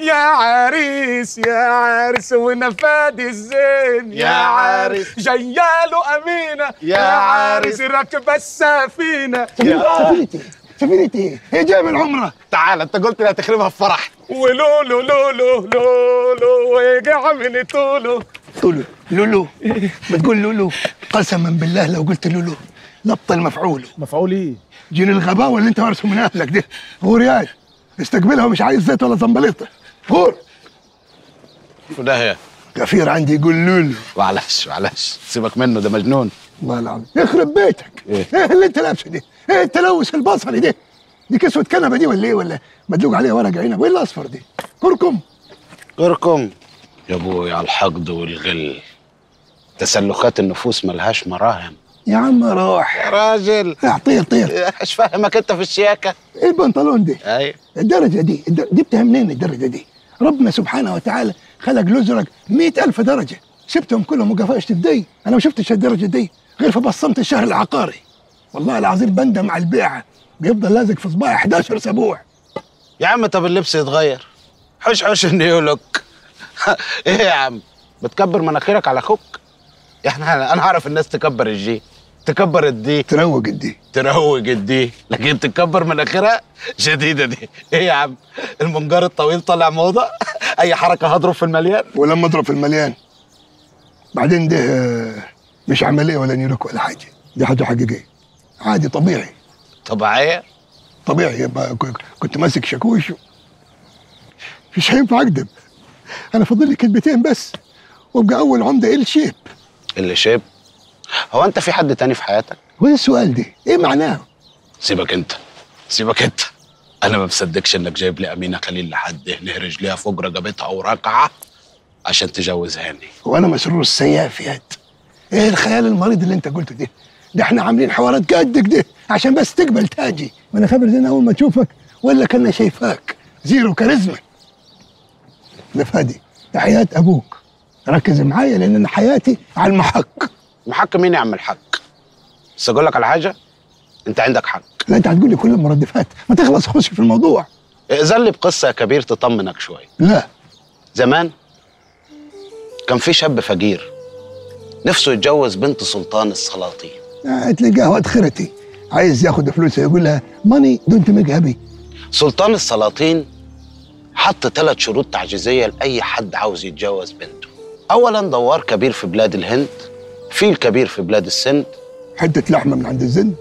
يا عريس يا عريس ونفاد الزين يا عريس. جياله أمينة يا عريس. راكب السفينة سفينتي سفينتي هي جايه من عمره تعال انت قلت لي هتخربها في فرح ولولو لولو لولو ويقع من طوله لولو لولو بتقول لولو قسما بالله لو قلت لولو لبطل مفعوله مفعول ايه؟ جيل الغباوه اللي انت وارثه من اهلك دي غور ياي استقبلها ومش عايز زيت ولا زنبليطه غور وده هي كفير عندي يقول لولو معلش معلش سيبك منه ده مجنون والله العظيم يخرب بيتك إيه؟ ايه اللي انت لابسه دي؟ ايه التلوث البصري دي؟ دي كسوة كنبه دي ولا ايه ولا مدلوق عليها ورق عنب وايه الاصفر دي؟ كركم كركم يا ابوي على الحقد والغل تسلخات النفوس ملهاش مراهم يا عم روح يا راجل اه، طير طير ايش فاهمك انت في الشياكه ايه البنطلون دي؟ اي الدرجة دي الدر- جبتها منين الدرجة دي؟ ربنا سبحانه وتعالى خلق لزرك مئة ألف درجة شفتهم كلهم وقفشت بدي أنا ما شفتش الدرجة دي غير في بصمة الشهر العقاري والله العظيم بندم على البيعة بيفضل لازق في صباعي 11 أسبوع يا عم طب اللبس يتغير حش حش النيو لوك ايه يا عم بتكبر مناخيرك على اخوك يعني انا أنا اعرف الناس تكبر الجي تكبر الدي تروق الدي تروج الدي لكن تكبر مناخيرها شديده دي ايه يا عم المنجار الطويل طالع موضه اي حركه هضرب في المليان ولما اضرب في المليان بعدين ده آه، مش عملية ولا نيروك ولا حاجة دي حاجة حقيقية عادي طبيعي طبيعيه طبيعي يبقى ك- كنت ماسك شاكوش و- مش هينفع اكذب انا فاضل لي كلمتين بس وابقى اول عمده ال شيب اللي شاب هو انت في حد تاني في حياتك وايه السؤال ده؟ ايه معناه؟ سيبك انت سيبك انت انا ما مصدقش انك جايب لي امينه خليل لحد هنا رجليها فوق رقبتها وركعه عشان تجوزهاني هو انا مسرور السياف يا هاد. ايه الخيال المريض اللي انت قلته ده؟ ده احنا عاملين حوارات قدك ده عشان بس تقبل تاجي ما انا خبر زين اول ما تشوفك ولا كنا شايفاك زيرو كاريزما ده فادي ده حياة ابوك ركز معايا لان انا حياتي على المحك محك مين يا عم الحاج بس اقول لك على حاجه انت عندك حق لا انت هتقول لي كل المرادفات ما تخلص خش في الموضوع ائذن لي بقصه يا كبير تطمنك شويه لا زمان كان في شاب فقير نفسه يتجوز بنت سلطان السلاطين آه، تلاقاه وقت خرتي عايز ياخد فلوسه يقول لها ماني دونت ميك هابي سلطان السلاطين حط ثلاث شروط تعجيزيه لاي حد عاوز يتجوز بنته اولا دوار كبير في بلاد الهند فيل كبير في بلاد السند حته لحمه من عند الزن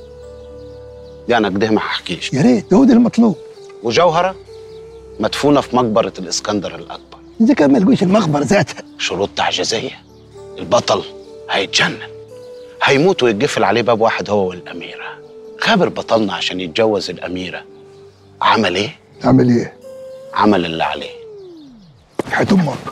يعني كده ما حكيش يا ريت ده هو ده المطلوب وجوهره مدفونه في مقبره الاسكندر الاكبر اذا كان ما لقوش المخبر ذاتها شروط تعجيزيه البطل هيتجنن هيموت ويتقفل عليه باب واحد هو والاميره خابر بطلنا عشان يتجوز الاميره عمل ايه اعمل ايه؟ عمل اللي عليه حياة امك